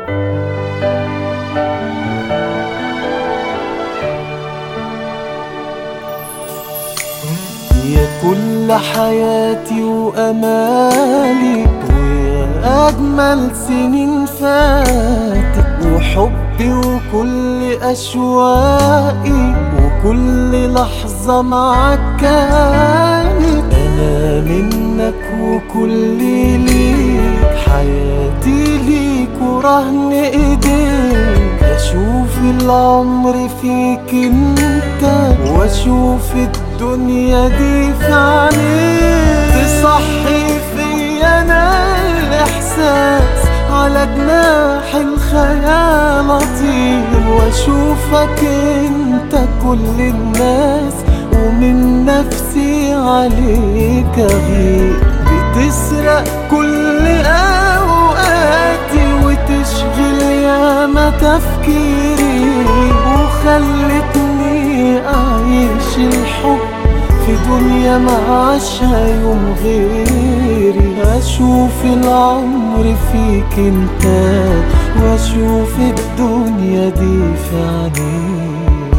يا كل حياتي وأمالي ويا أجمل سنين فاتت وحبي وكل أشواقي وكل لحظة معاك كانت أنا منك وكل ليك حياتي ليك ورهن إيديك أشوف العمر فيك انت واشوف الدنيا دي في عينيك تصحي فيا انا الاحساس على جناح الخيال اطير واشوفك انت كل الناس ومن نفسي عليك اغير بتسرق كل اوقاتي وتشغل ياما تفكيري وخلتني اعيش الحب في دنيا ما عاشها يوم غيري اشوف العمر فيك انت واشوف الدنيا دي في عينيك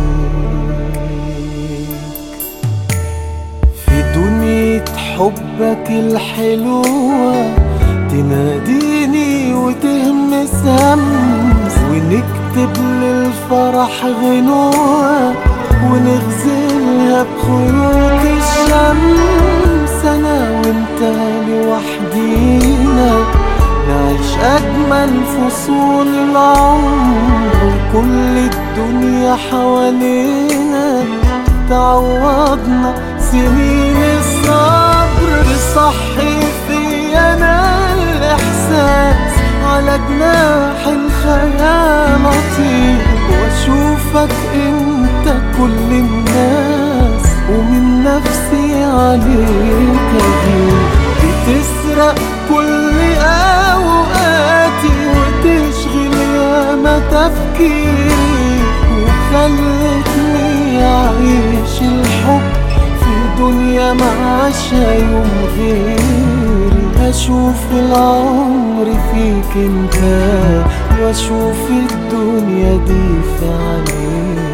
في دنيا حبك الحلوة تناديني وتهمس همس ونكتب للفرح غنوة ونغزلها بخيوط الشمس أنا وأنت لوحدينا نعيش أجمل فصول العمر وكل الدنيا حوالينا تعوضنا سنين الصبر تصحي فيا أنا الإحساس على جناح الخيال أطير وأشوفك أنت كل الناس ومن نفسي عليك أغير بتسرق كل أوقاتي وتشغل ياما تفكيري وخلتني أعيش الحب في دنيا ما عاشها يوم غيري أشوف العمر فيك انت وأشوف الدنيا دي في عينيك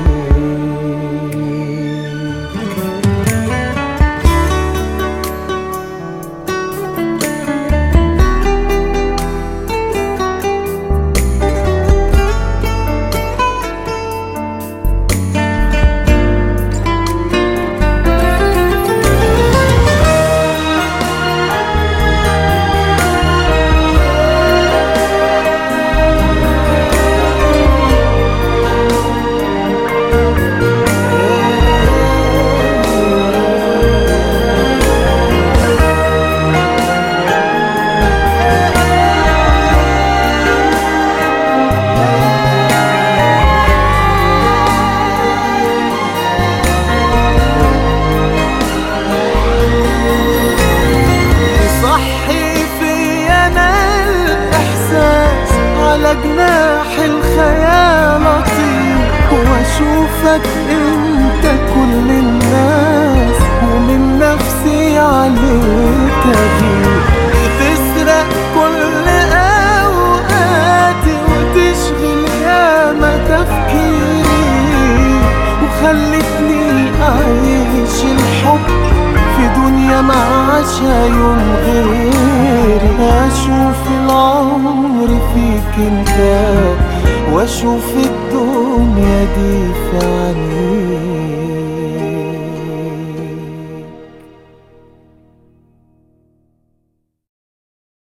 صحي فيا انا الاحساس على جناح الخيال اطير واشوفك انت كل الناس ومن نفسي عليك اغير بتسرق كل اوقاتي وتشغل ياما تفكيري وخلتني اعيش الحب في دنيا ما عاشها يوم غيري اشوف العمر فيك انت واشوف الدنيا دي في عينيك